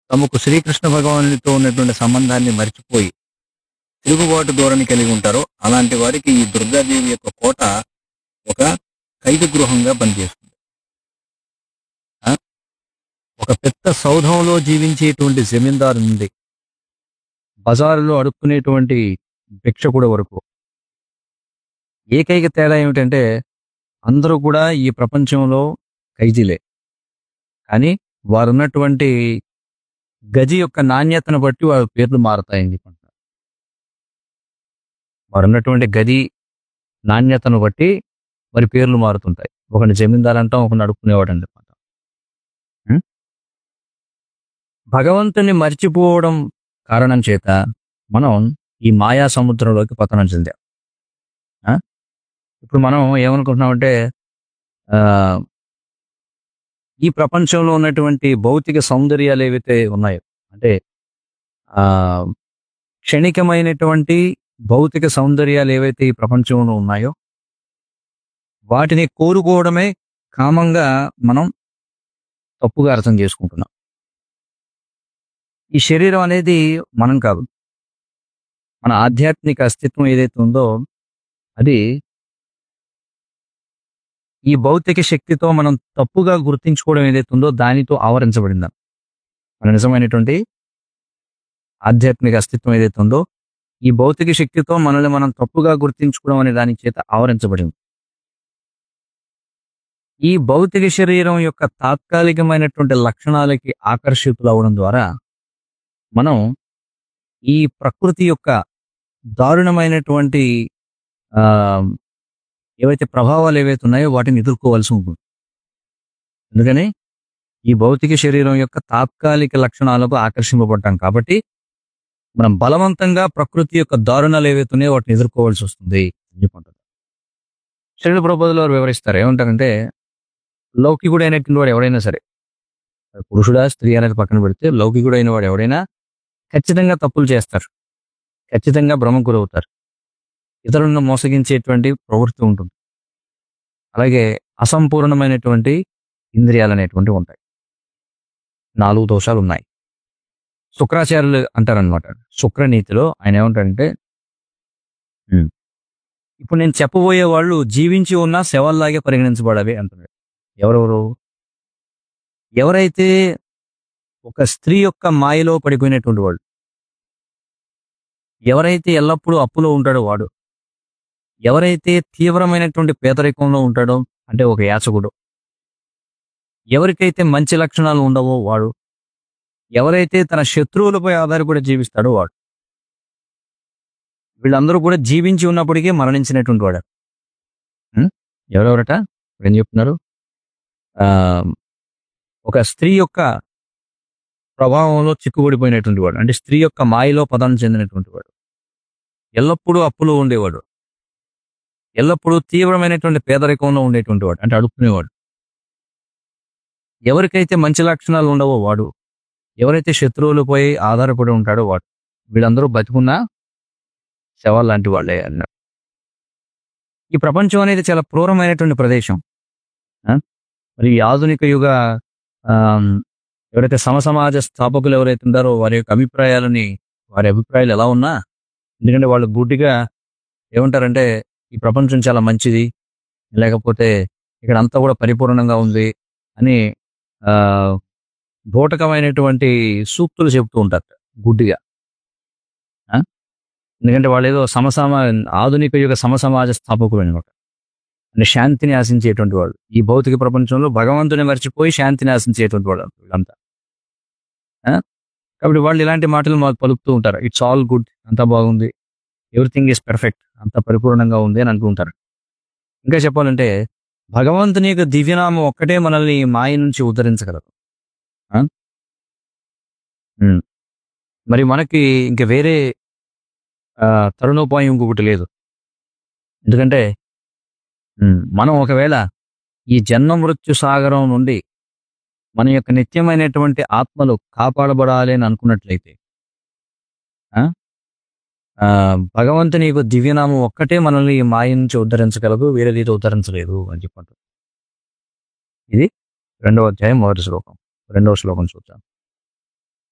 తమకు శ్రీకృష్ణ భగవానుడితో ఉన్నటువంటి సంబంధాన్ని మర్చిపోయి తిరుగుబాటు ధోరణి కలిగి ఉంటారో అలాంటి వారికి ఈ దుర్గాదేవి యొక్క కోట ఒక ఖైదు గృహంగా పనిచేస్తుంది ఆ? ఒక పెద్ద సౌధంలో జీవించేటువంటి జమీందారు నుండి బజారులో అడుక్కునేటువంటి భిక్షకుడు వరకు ఏకైక తేడా ఏమిటంటే అందరూ కూడా ఈ ప్రపంచంలో ఖైదీలే కానీ వారు ఉన్నటువంటి గది యొక్క నాణ్యతను బట్టి వారి పేర్లు మారతాయని చెప్పంటారు వారు ఉన్నటువంటి గది నాణ్యతను బట్టి వారి పేర్లు మారుతుంటాయి ఒకటి జమీందారు అంటాం ఒకటి అడుక్కునేవాడు అని చెప్పంటాం ఉం? భగవంతుని మర్చిపోవడం కారణం చేత మనం ఈ మాయా సముద్రంలోకి పతనం చెందాం ఆ? ఇప్పుడు మనం ఏమనుకుంటున్నామంటే ఆ, ఈ ప్రపంచంలో ఉన్నటువంటి భౌతిక సౌందర్యాలు ఏవైతే ఉన్నాయో అంటే ఆ క్షణికమైనటువంటి భౌతిక సౌందర్యాలు ఏవైతే ఈ ప్రపంచంలో ఉన్నాయో వాటిని కోరుకోవడమే కామంగా మనం తప్పుగా అర్థం చేసుకుంటున్నాం ఈ శరీరం అనేది మనం కాదు మన ఆధ్యాత్మిక అస్తిత్వం ఏదైతే ఉందో అది ఈ భౌతిక శక్తితో మనం తప్పుగా గుర్తించుకోవడం ఏదైతే ఉందో దానితో ఆవరించబడింది మన నిజమైనటువంటి ఆధ్యాత్మిక అస్తిత్వం ఏదైతే ఉందో ఈ భౌతిక శక్తితో మనల్ని మనం తప్పుగా గుర్తించుకోవడం అనే దాని చేత ఆవరించబడింది ఈ భౌతిక శరీరం యొక్క తాత్కాలికమైనటువంటి లక్షణాలకి ఆకర్షితులు అవడం ద్వారా మనం ఈ ప్రకృతి యొక్క దారుణమైనటువంటి ఆ ఏవైతే ప్రభావాలు ఏవైతే ఉన్నాయో వాటిని ఎదుర్కోవాల్సి ఉంటుంది అందుకని ఈ భౌతిక శరీరం యొక్క తాత్కాలిక లక్షణాలకు ఆకర్షింపబడ్డాం కాబట్టి మనం బలవంతంగా ప్రకృతి యొక్క దారుణాలు ఏవైతే ఉన్నాయో వాటిని ఎదుర్కోవాల్సి వస్తుంది అని చెప్పుకుంటారు శరీర ప్రబోధులు వారు వివరిస్తారు ఏమంటారంటే లౌకికుడు అయినటువంటి వాడు ఎవడైనా సరే అది పురుషుడా స్త్రీ అనేది పక్కన పెడితే లౌకికుడు అయిన వాడు ఎవడైనా ఖచ్చితంగా తప్పులు చేస్తారు ఖచ్చితంగా భ్రమకు గురవుతారు ఇతరులను మోసగించేటువంటి ప్రవృత్తి ఉంటుంది అలాగే అసంపూర్ణమైనటువంటి ఇంద్రియాలు అనేటువంటివి ఉంటాయి నాలుగు దోషాలు ఉన్నాయి శుక్రాచార్యులు అంటారనమాట శుక్రనీతిలో ఆయన ఏమంటారంటే "ఉమ్, ఇప్పుడు నేను చెప్పబోయే వాళ్ళు జీవించి ఉన్న శవాల్లాగే పరిగణించబడవి అంటున్నాడు ఎవరెవరు ఎవరైతే ఒక స్త్రీ యొక్క మాయలో పడిపోయినటువంటి వాళ్ళు ఎవరైతే ఎల్లప్పుడూ అప్పులో ఉంటాడో వాడు ఎవరైతే తీవ్రమైనటువంటి పేదరికంలో ఉంటాడో అంటే ఒక యాచకుడు ఎవరికైతే మంచి లక్షణాలు ఉండవో వాడు ఎవరైతే తన శత్రువులపై ఆధారపడి జీవిస్తాడో వాడు వీళ్ళందరూ కూడా జీవించి ఉన్నప్పటికీ మరణించినటువంటి వాడు ఉం? ఎవరెవరట ఇప్పుడు ఏం చెప్తున్నారు ఆ ఒక స్త్రీ యొక్క ప్రభావంలో చిక్కుబడిపోయినటువంటి వాడు అంటే స్త్రీ యొక్క మాయలో పదాన్ని చెందినటువంటి వాడు ఎల్లప్పుడూ అప్పులో ఉండేవాడు ఎల్లప్పుడూ తీవ్రమైనటువంటి పేదరికంలో ఉండేటువంటి వాడు అంటే అడుక్కునేవాడు ఎవరికైతే మంచి లక్షణాలు ఉండవో వాడు ఎవరైతే శత్రువులపై ఆధారపడి ఉంటాడో వాడు వీళ్ళందరూ బతుకున్నా శవాలు లాంటి వాళ్ళే అన్నాడు ఈ ప్రపంచం అనేది చాలా క్రూరమైనటువంటి ప్రదేశం ఆ? మరి ఈ ఆధునిక యుగ ఆమ్, ఎవరైతే సమసమాజ స్థాపకులు ఎవరైతే ఉన్నారో వారి యొక్క అభిప్రాయాలని వారి అభిప్రాయాలు ఎలా ఉన్నా ఎందుకంటే వాళ్ళు గుడ్డిగా ఏమంటారంటే ఈ ప్రపంచం చాలా మంచిది లేకపోతే ఇక్కడ అంతా కూడా పరిపూర్ణంగా ఉంది అని ఆ బోటకమైనటువంటి సూక్తులు చెప్తూ ఉంటారు గుడ్డిగా ఆ? ఎందుకంటే వాళ్ళు ఏదో సమసమ ఆధునిక యుగ సమసమాజ స్థాపకులు అనమాట అంటే శాంతిని ఆశించేటువంటి వాళ్ళు ఈ భౌతిక ప్రపంచంలో భగవంతుని మర్చిపోయి శాంతిని ఆశించేటువంటి వాళ్ళు వీళ్ళంతా ఆ? కాబట్టి వాళ్ళు ఇలాంటి మాటలు మాకు పలుకుతూ ఉంటారు ఇట్స్ ఆల్ గుడ్ అంతా బాగుంది ఎవ్రీథింగ్ ఈస్ పర్ఫెక్ట్ అంతా పరిపూర్ణంగా ఉంది అని అంటుంటారు ఇంకా చెప్పాలంటే భగవంతుని యొక్క దివ్యనామం ఒక్కటే మనల్ని ఈ మాయ నుంచి ఉద్ధరించగలదు ఆ? ఉమ్. మరి మనకి ఇంక వేరే ఆ, తరుణోపాయం ఇంకొకటి లేదు ఎందుకంటే ఉమ్, మనం ఒకవేళ ఈ జన్మ మృత్యు సాగరం నుండి మన యొక్క నిత్యమైనటువంటి ఆత్మలు కాపాడబడాలి అని అనుకున్నట్లయితే ఆ? ఆ, భగవంతుని యొక్క దివ్యనామం ఒక్కటే మనల్ని ఈ మాయ నుంచి ఉద్ధరించగలదు వేరేది అయితే ఉద్ధరించలేదు అని చెప్పంటారు ఇది రెండవ అధ్యాయం మొదటి శ్లోకం రెండవ శ్లోకం చూద్దాం